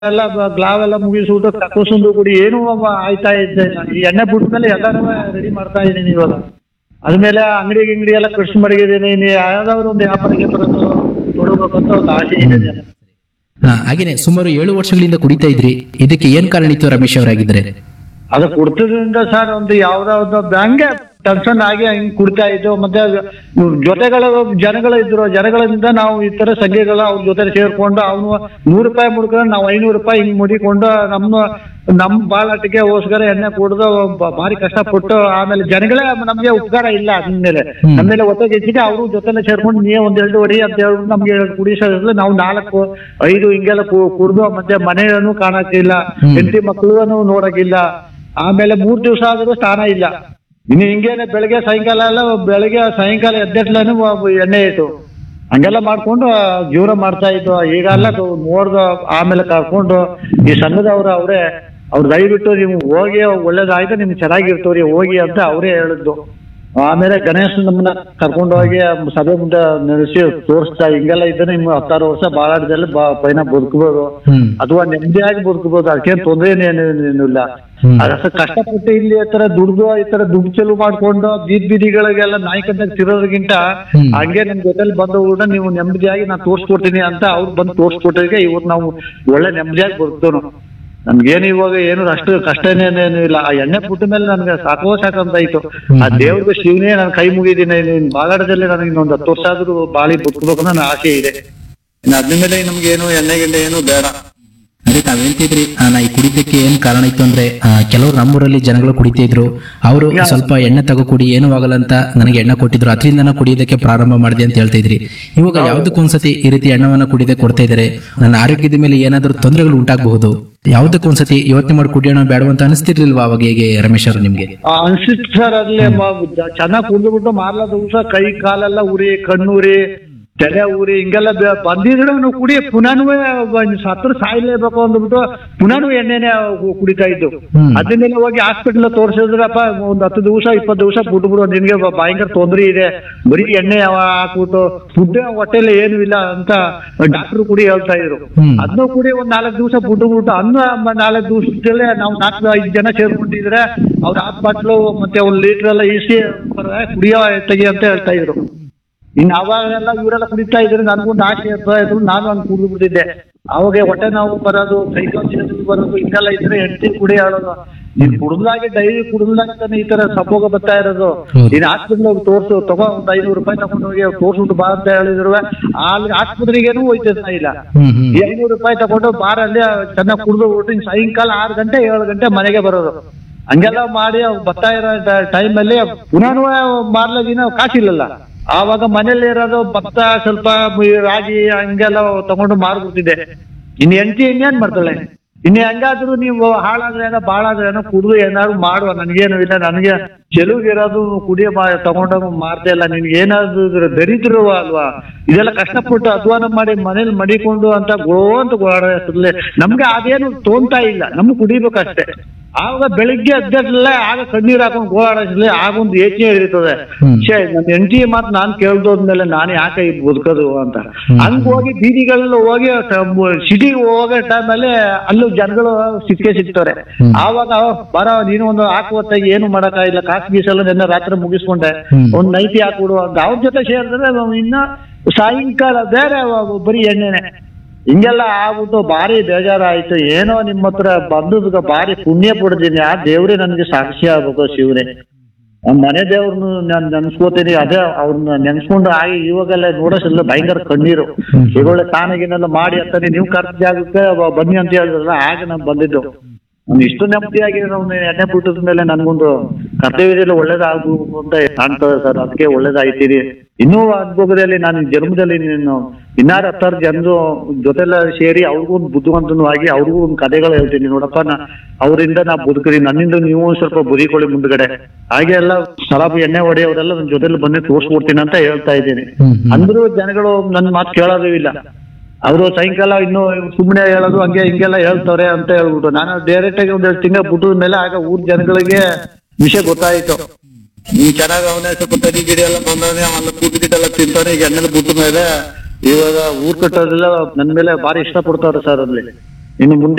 ಎಲ್ಲ ಗ್ಲಾವ್ ಎಲ್ಲ ಮುಗಿಸ್ಬಿಟ್ಟು ಕಕ್ಕುಸುಂದು ಕುಡಿ ಏನು ಆಯ್ತಾ ಇದ್ದೆ ಈ ಎಣ್ಣೆ ಬಿಟ್ಮೇಲೆ ಎಲ್ಲರೂ ರೆಡಿ ಮಾಡ್ತಾ ಇದ್ದೀನಿ ಇವಾಗ ಅದ್ಮೇಲೆ ಅಂಗಡಿ ಗಿಂಗಡಿ ಎಲ್ಲ ಕೃಷಿ ಮಡಗಿದ್ದೀನಿ ನೀ ಯಾವ್ದಾದ್ರು ಒಂದು ವ್ಯಾಪಾರಕ್ಕೆ ಬರೋದು ತೊಡಗಬೇಕು ಅಂತ ಒಂದು ಆಸೆ ಇದೆ ಹಾ ಹಾಗೇನೆ ಸುಮಾರು ಏಳು ವರ್ಷಗಳಿಂದ ಕುಡಿತಾ ಇದ್ರಿ ಇದಕ್ಕೆ ಏನ್ ಕಾರಣ ಇತ್ತು ರಮೇಶ್ ಅವರಾಗಿದ್ರೆ ಅದು ಕುಡ್ತದ್ರಿಂದ ಸರ್ ಒಂದು ಯಾವ್ದೋ ಒಂದು ಹಂಗೆ ಟೆನ್ಷನ್ ಆಗಿ ಹಂಗೆ ಕುಡ್ತಾ ಇದ್ದು ಮತ್ತೆ ಜೊತೆಗಳ ಜನಗಳು ಇದ್ರು ಜನಗಳಿಂದ ನಾವು ಈ ತರ ಸಂಘಗಳು ಅವ್ರ ಜೊತೆ ಸೇರ್ಕೊಂಡು ಅವನು ನೂರು ರೂಪಾಯಿ ಮುಡ್ಕೊಂಡು ನಾವು ಐನೂರು ರೂಪಾಯಿ ಹಿಂಗ್ ಮುಡಿಕೊಂಡು ನಮ್ಮ ನಮ್ಮ ಬಾಳಟಿಗೆ ಓಸ್ಕರ ಎಣ್ಣೆ ಕುಡ್ದು ಬ- ಭಾರಿ ಕಷ್ಟಪಟ್ಟು ಆಮೇಲೆ ಜನಗಳೇ ನಮ್ಗೆ ಉಪಕಾರ ಇಲ್ಲ ಅದ್ಮೇಲೆ ನಮ್ಮ ಮೇಲೆ ಒತ್ತಡ ಹೆಚ್ಚಿಗೆ ಅವರು ಜೊತೆಲೆ ಸೇರ್ಕೊಂಡು ನೀವೇ ಒಂದ್ ಎರಡು ಹೊಡಿ ಅಂತ ಹೇಳ್ಬಿಟ್ಟು ನಮ್ಗೆ ಕುಡಿಸೋದ್ರಲ್ಲಿ ನಾವು ನಾಲ್ಕು ಐದು ಹಿಂಗೆಲ್ಲ ಕು- ಕುಡ್ದು ಮತ್ತೆ ಮನೆಯನ್ನು ಕಾಣಕ್ಕಿಲ್ಲ ಹೆಂಡತಿ ಮಕ್ಕಳನ್ನು ನೋಡಕ್ಕಿಲ್ಲ ಆಮೇಲೆ ಮೂರ್ ದಿವಸ ಆದ್ರೂ ಸ್ನಾನ ಇಲ್ಲ ಇನ್ನು ಹಿಂಗೇನೆ ಬೆಳಗ್ಗೆ ಸಾಯಂಕಾಲ ಎಲ್ಲ ಬೆಳಗ್ಗೆ ಸಾಯಂಕಾಲ ಎದ್ದೆಟ್ಲನು ಎಣ್ಣೆ ಇಟ್ಟು ಹಂಗೆಲ್ಲ ಮಾಡ್ಕೊಂಡು ಜೀವನ ಮಾಡ್ತಾ ಇದ್ದು ಈಗೆಲ್ಲ ನೋಡ್ದು ಆಮೇಲೆ ಕರ್ಕೊಂಡು ಈ ಸಂಘದವ್ರು ಅವರೇ ಅವ್ರು ದಯವಿಟ್ಟು ನೀವು ಹೋಗಿ ಒಳ್ಳೇದಾಯ್ತು ನಿಮ್ಗೆ ಚೆನ್ನಾಗಿರ್ತವ್ರಿ ಹೋಗಿ ಅಂತ ಅವರೇ ಹೇಳಿದ್ದು ಆಮೇಲೆ ಗಣೇಶ್ ನಮ್ಮನ್ನ ಕರ್ಕೊಂಡು ಹೋಗಿ ಸಭೆ ಮುಂದೆ ನಡೆಸಿ ತೋರಿಸ್ತಾ ಹಿಂಗೆಲ್ಲ ಇದ್ರೆ ನಿಮ್ ಹತ್ತಾರು ವರ್ಷ ಬಾಳಾಟದಲ್ಲಿ ಬಾ ಪೈನ ಬದುಕಬಹುದು ಹ್ಮ್ ಅಥವಾ ನೆಮ್ಮದಿಯಾಗಿ ಬದುಕಬಹುದು ಅದಕ್ಕೇನು ತೊಂದರೆ ಏನು ಇಲ್ಲ ಹ್ಮ್. ಅದಕ್ಕೆ ಕಷ್ಟಪಟ್ಟು ಇಲ್ಲಿ ಈ ತರ ದುಡ್ದು ಈ ತರ ದುಡ್ಡು ಚೆಲುವು ಮಾಡ್ಕೊಂಡು ಬೀದ್ ಬೀದಿಗಳಿಗೆಲ್ಲ ನಾಯ್ಕಂದಾಗ ತಿರೋದಕ್ಕಿಂತ ಹ್ಮ್. ಹಂಗೆ ನಿಮ್ ಜೊತೆಲಿ ಬಂದು ಕೂಡ ನೀವು ನೆಮ್ಮದಿಯಾಗಿ ನಾನು ತೋರ್ಸ್ಕೊಡ್ತೀನಿ ಅಂತ ಅವ್ರು ಬಂದು ತೋರ್ಸ್ಕೊಟ್ಟಿಗೆ ಇವತ್ತು ನಾವು ಒಳ್ಳೆ ನೆಮ್ಮದಿಯಾಗಿ ಬದುಕ್ತೋನು ನಮ್ಗೇನು ಇವಾಗ ಏನು ಅಷ್ಟು ಕಷ್ಟನೇ ಏನು ಇಲ್ಲ ಆ ಎಣ್ಣೆ ಪುಟ್ಟ ಮೇಲೆ ನನ್ಗೆ ಸಾಕೋ ಸಾಕಂತ ಆಯ್ತು ಆ ದೇವ್ರಿಗೆ ಶಿವನೇ ನಾನು ಕೈ ಮುಗಿದೀನಿ ನೀನ್ ಬಾಗಾಡದಲ್ಲಿ ನನಗೆ ಇನ್ನೊಂದು ಹತ್ತು ವರ್ಷ ಆದ್ರೂ ಬಾಳಿ ಬದುಕಬೇಕು ಅನ್ನೋ ನನ್ನ ಆಸೆ ಇದೆ ಇನ್ನು ಅದ್ರ ಮೇಲೆ ನಮ್ಗೆ ಏನು ಎಣ್ಣೆ ಗಿಣ್ಣೆ ಏನು ಬೇಡ ಅದೇ ತಾವ್ ಹೇಳ್ತಿದ್ರಿ ಆ, ನಾ ಈ ಕುಡಿತಕ್ಕೆ ಏನ್ ಕಾರಣ ಇತ್ತು ಅಂದ್ರೆ ಆ, ಕೆಲವರು ನಮ್ಮೂರಲ್ಲಿ ಜನಗಳು ಕುಡಿತಾ ಇದ್ರು ಅವರು ಸ್ವಲ್ಪ ಎಣ್ಣೆ ತಗೋ ಕುಡಿ ಏನೂ ಆಗಲ್ಲ ಅಂತ ನನಗೆ ಎಣ್ಣೆ ಕೊಟ್ಟಿದ್ರು ಅದರಿಂದ ನಾನು ಕುಡಿಯೋದಕ್ಕೆ ಪ್ರಾರಂಭ ಮಾಡಿದೆ ಅಂತ ಹೇಳ್ತಾ ಇದ್ರಿ ಇವಾಗ ಯಾವ್ದಕ್ಕೊಂದ್ಸತಿ ಈ ರೀತಿ ಎಣ್ಣವನ್ನ ಕುಡಿದೆ ಕೊಡ್ತಾ ಇದ್ದಾರೆ ನನ್ನ ಆರೋಗ್ಯದ ಮೇಲೆ ಏನಾದ್ರೂ ತೊಂದರೆಗಳು ಉಂಟಾಗಬಹುದು ಯಾವ್ದಕ್ಕೊಂದ್ಸತಿ ಯೋಚನೆ ಮಾಡಿ ಕುಡಿಯೋಣ ಬೇಡ ಅಂತ ಅನಿಸ್ತಿರ್ಲಿಲ್ವಾ ಅವಾಗ ಹೇಗೆ ರಮೇಶ್ ಅವರು ನಿಮ್ಗೆ ಆ, ಅನ್ಸಿತ್ತು ಸರ್ ಅಲ್ಲೇ ಚೆನ್ನಾಗಿ ಕುಡಿದ್ಬಿಟ್ಟು ಮಾರ್ಲ ದಿವಸ ಕೈ ಕಾಲೆಲ್ಲ ಉರಿ ಕಣ್ಣುರಿ ತಲೆ ಊರಿ ಹಿಂಗೆಲ್ಲ ಬೆ- ಬಂದಿದ್ರೆ ನಾವು ಕುಡಿ ಪುನಃ ಸತ್ರ ಸಾಯ್ಲೇಬೇಕು ಅಂದ್ಬಿಟ್ಟು ಪುನಃ ಎಣ್ಣೆನೆ ಕು- ಕುಡಿತಾ ಇದ್ದು ಹ್ಮ್. ಅದನ್ನೆಲ್ಲ ಹೋಗಿ ಹಾಸ್ಪಿಟಲ್ ತೋರಿಸಿದ್ರಪ್ಪ ಒಂದ್ ಹತ್ತು ದಿವಸ ಇಪ್ಪತ್ತು ದಿವಸ ಬಿಟ್ಬಿಡು ನಿನ್ಗೆ ಬ- ಭಯಂಕರ ತೊಂದರೆ ಇದೆ ಬರೀ ಎಣ್ಣೆ ಯಾವ- ಹಾಕ್ಬಿಟ್ಟು ಫುಡ್ ಹೊಟ್ಟೆಲಿ ಏನು ಇಲ್ಲ ಅಂತ ಡಾಕ್ಟರ್ ಕುಡಿ ಹೇಳ್ತಾ ಇದ್ರು ಹ್ಮ್. ಅದನ್ನು ಕುಡಿ ಒಂದ್ ನಾಲ್ಕು ದಿವಸ ಬಿಟ್ಬಿಟ್ಟು ಅನ್ನ ನಾಲ್ಕು ದಿವಸದಲ್ಲೇ ನಾವು ನಾಲ್ಕು ಐದು ಜನ ಸೇರ್ಕೊಂಡಿದ್ರೆ ಅವ್ರ ಹಾಫ್ ಬಾಟ್ಲು ಮತ್ತೆ ಒಂದ್ ಲೀಟರ್ ಎಲ್ಲ ಈಸಿ ಕುಡಿಯೋ ತೆಗಿ ಅಂತ ಹೇಳ್ತಾ ಇದ್ರು ಇನ್ನು ಅವಾಗೆಲ್ಲ ಇವರೆಲ್ಲ ಕುಡಿತಾ ಇದ್ರೆ ನನಗೊಂದು ಆಸೆ ಇರ್ತಾ ಇದ್ರು ನಾನು ಹಂಗೆ ಕುಡಿದು ಬಿಟ್ಟಿದ್ದೆ ಅವಾಗ ಹೊಟ್ಟೆ ನೋವು ಬರೋದು ಕೈಕಾಲು ಚಿನ್ನದು ಬರೋದು ಹಿಂಗೆಲ್ಲ ಇದ್ರೆ ಹೆಂಡತಿ ಕುಡಿ ಹೇಳೋದು ನೀನ್ ಕುಡಿದ್ಲಾಗೆ ಡೈಲಿ ಕುಡಿದ್ಲಾಗೆ ತಾನೆ ಈ ತರ ಸಪೋಗ ಬರ್ತಾ ಇರೋದು ಹೌದು. ನೀನ್ ಹಾಸ್ಪಿಟ್ಲ್ ಹೋಗಿ ತೋರ್ಸು ತಗೋ ಒಂದ್ ಐನೂರು ರೂಪಾಯಿ ತಗೊಂಡು ಹೋಗಿ ತೋರ್ಸ್ಬಿಟ್ಟು ಬಾ ಅಂತ ಹೇಳಿದ್ರು ಅಲ್ಲಿ ಆಸ್ಪತ್ರೆಗೇನು ಹೋಯ್ತಾ ಇಲ್ಲ ಹ್ಮ್ ಹ್ಮ್ ಈ ಐನೂರು ರೂಪಾಯಿ ತಗೊಂಡು ಬಾರಲ್ಲಿ ಚೆನ್ನಾಗಿ ಕುಡಿದು ಬಿಟ್ಟು ಇನ್ನು ಸಾಯಂಕಾಲ ಆರು ಗಂಟೆ ಏಳು ಗಂಟೆ ಮನೆಗೆ ಬರೋದು ಹಂಗೆಲ್ಲ ಮಾಡಿ ಅವ್ರು ಬರ್ತಾ ಇರೋ ಟೈಮಲ್ಲಿ ಪುನಃ ಮಾರ್ಲಗಿನ ಕಾಸಿಲ್ಲಲ್ಲ ಆವಾಗ ಮನೇಲಿ ಇರೋದು ಭತ್ತ ಸ್ವಲ್ಪ ಈ ರಾಗಿ ಹಂಗೆಲ್ಲ ತಗೊಂಡು ಮಾರ್ಬಿಡ್ತಿದ್ದೆ ಇನ್ನು ಹೆಂಡತಿ ಇನ್ನೇನ್ ಮಾಡ್ತಾಳೆ ಇನ್ನು ಹೆಂಗಾದ್ರೂ ನೀವು ಹಾಳಾದ್ರೆ ಏನೋ ಬಾಳಾದ್ರೆ ಏನೋ ಕುಡಿದು ಏನಾದ್ರು ಮಾಡುವ ನನಗೇನು ಇಲ್ಲ ನನಗೆ ಚೆಲುವಿಗಿರೋದು ಕುಡಿಯ ತಗೊಂಡೋಗ ಮಾರ್ತಾ ಇಲ್ಲ ನಿನ್ಗೆ ಏನಾದ್ರು ಇದ್ರ ದರಿದ್ರು ಅಲ್ವಾ ಇದೆಲ್ಲ ಕಷ್ಟಪಟ್ಟು ಅಧ್ವಾನ ಮಾಡಿ ಮನೇಲಿ ಮಡಿಕೊಂಡು ಅಂತ ಗೋ ಅಂತ ಗೋಳಾಡೋದ್ರಲ್ಲಿ ನಮ್ಗೆ ಅದೇನು ತೋಂತಾ ಇಲ್ಲ ನಮ್ಗೆ ಕುಡಿಬೇಕಷ್ಟೇ ಆವಾಗ ಬೆಳಿಗ್ಗೆ ಎದ್ದಲ್ಲೇ ಆಗ ಕಣ್ಣೀರ್ ಹಾಕೊಂಡು ಗೋಳಾಡೋದ್ರಲ್ಲಿ ಆಗೊಂದು ಯೋಚನೆ ಇರ್ತದೆ ಹ್ಮ್. ಛೇ ನನ್ನ ಹೆಂಡತಿ ಮಾತು ನಾನು ಕೇಳ್ದೋದ್ಮೇಲೆ ನಾನು ಯಾಕೆ ಇದು ಬದುಕೋದು ಅಂತ ಹಂಗ ಹೋಗಿ ಬೀದಿಗಳಲ್ಲಿ ಹೋಗಿ ಸಿಟಿಗೆ ಹೋಗೋ ಟೈಮಲ್ಲಿ ಅಲ್ಲೂ ಜನಗಳು ಸಿಕ್ಕೇ ಸಿಗ್ತಾರೆ ಹ್ಮ್. ಆವಾಗ ಬರೋ ನೀನು ಒಂದು ಹಾಕುವತ್ತಾಗಿ ಏನು ಮಾಡಕ್ಕಾಗಿಲ್ಲ ಕಾಸು ಗೀಸಲ್ಲ ನಿನ್ನೆ ರಾತ್ರಿ ಮುಗಿಸ್ಕೊಂಡೆ ಹ್ಮ್. ಒಂದ್ ನೈಟಿ ಹಾಕ್ಬಿಡು ಅಂತ ಅವ್ರ ಜೊತೆ ಸೇರಿದ್ರೆ ಇನ್ನ ಸಾಯಂಕಾಲ ಬೇರೆ ಬರೀ ಎಣ್ಣೆನೆ ಹಿಂಗೆಲ್ಲ ಆಗ್ಬಿಟ್ಟು ಭಾರಿ ಬೇಜಾರಾಯ್ತು ಏನೋ ನಿಮ್ಮ ಹತ್ರ ಬಂದದ ಭಾರಿ ಪುಣ್ಯ ಪಡ್ತೀನಿ ಆ ದೇವ್ರೇ ನನ್ಗೆ ಸಾಕ್ಷಿ ಆಗ್ಬೇಕು ಶಿವನೇ ನಮ್ಮ ಮನೆ ದೇವ್ರನ್ನು ನಾನು ನೆನ್ಸ್ಕೋತೀನಿ ಅದೇ ಅವ್ರನ್ನ ನೆನ್ಸ್ಕೊಂಡು ಆಗಿ ಇವಾಗೆಲ್ಲ ನೋಡೋಸಲ್ಲ ಭಯಂಕರ ಕಣ್ಣೀರು ಈಗೊಳ್ಳೆ ತಾನಾಗಿನೆಲ್ಲ ಮಾಡಿ ಅಂತಾನೆ ನೀವು ಕರ್ತ ಜಾಗಕ್ಕೆ ಬ- ಬನ್ನಿ ಅಂತ ಹೇಳಿದ್ರಲ್ಲ ಆಗ ನಾನು ಬಂದಿದ್ದು ನಾನು ಇಷ್ಟು ನೆಮ್ಮದಿಯಾಗಿ ನಾವು ಎಣ್ಣೆ ಬಿಟ್ಟದ ಮೇಲೆ ನನ್ಗೊಂದು ಕರ್ತವ್ಯದಲ್ಲಿ ಒಳ್ಳೇದಾಗಬೇಕು ಅಂತ ಕಾಣ್ತದೆ ಸರ್ ಅದಕ್ಕೆ ಒಳ್ಳೇದಾಯ್ತೀರಿ ಇನ್ನೂ ಅನುಭವದಲ್ಲಿ ನಾನು ಈ ಜನ್ಮದಲ್ಲಿ ನೀನು ಇನ್ನಾರು ಹತ್ತಾರು ಜನರು ಜೊತೆಲ್ಲ ಸೇರಿ ಅವ್ರಿಗೂ ಒಂದು ಬುದ್ಧಿವಂತನೂ ಆಗಿ ಅವ್ರಿಗೂ ಒಂದು ಕಥೆಗಳು ಹೇಳ್ತೀನಿ ನೋಡಪ್ಪ ನಾ ಅವರಿಂದ ನಾ ಬದುಕಿದೀನಿ ನನ್ನಿಂದ ನೀವು ಒಂದ್ ಸ್ವಲ್ಪ ಬದುಕೊಳ್ಳಿ ಮುಂದ್ಗಡೆ ಹಾಗೆ ಎಲ್ಲ ಸಲಾಬ್ ಎಣ್ಣೆ ಹೊಡೆಯೋರೆಲ್ಲ ನನ್ನ ಜೊತೆಲಿ ಬಂದು ತೋರಿಸ್ಕೊಡ್ತೀನಿ ಅಂತ ಹೇಳ್ತಾ ಇದ್ದೀನಿ ಹ್ಮ್ ಹ್ಮ್ ಅಂದ್ರೂ ಜನಗಳು ನನ್ನ ಮಾತು ಕೇಳೋದು ಇಲ್ಲ ಅವರು ಸಾಯಂಕಾಲ ಇನ್ನು ಸುಮ್ಮನೆ ಹೇಳೋದು ಹಂಗೆ ಹಿಂಗೆಲ್ಲ ಹೇಳ್ತವ್ರೆ ಅಂತ ಹೇಳ್ಬಿಟ್ಟು ನಾನು ಡೈರೆಕ್ಟ್ ಆಗಿ ಒಂದ್ ಎರಡು ತಿಂಗಳ ಬಿಟ್ಟದ ಮೇಲೆ ಆಗ ಊರ್ ಜನಗಳಿಗೆ ವಿಷಯ ಗೊತ್ತಾಯ್ತು ನೀ ಚೆನ್ನಾಗಿ ಅವನೇ ಸ್ವಲ್ಪ ತಡಿ ಗಿಡಿ ಎಲ್ಲ ಬಂದವನೇ ಆಮೇಲೆ ಕೂಟ ಗಿಡ ಎಲ್ಲ ತಿಂತಾನೆ ಈಗ ಎಣ್ಣೆಲ್ಲ ಬಿಟ್ಟ ಮೇಲೆ ಇವಾಗ ಊರ್ ಕಟ್ಟೋದೆಲ್ಲ ನನ್ ಮೇಲೆ ಭಾರಿ ಇಷ್ಟ ಪಡ್ತಾವ್ರೆ ಸರ್ ಅಲ್ಲಿ ಇನ್ನು ಮುಂದೆ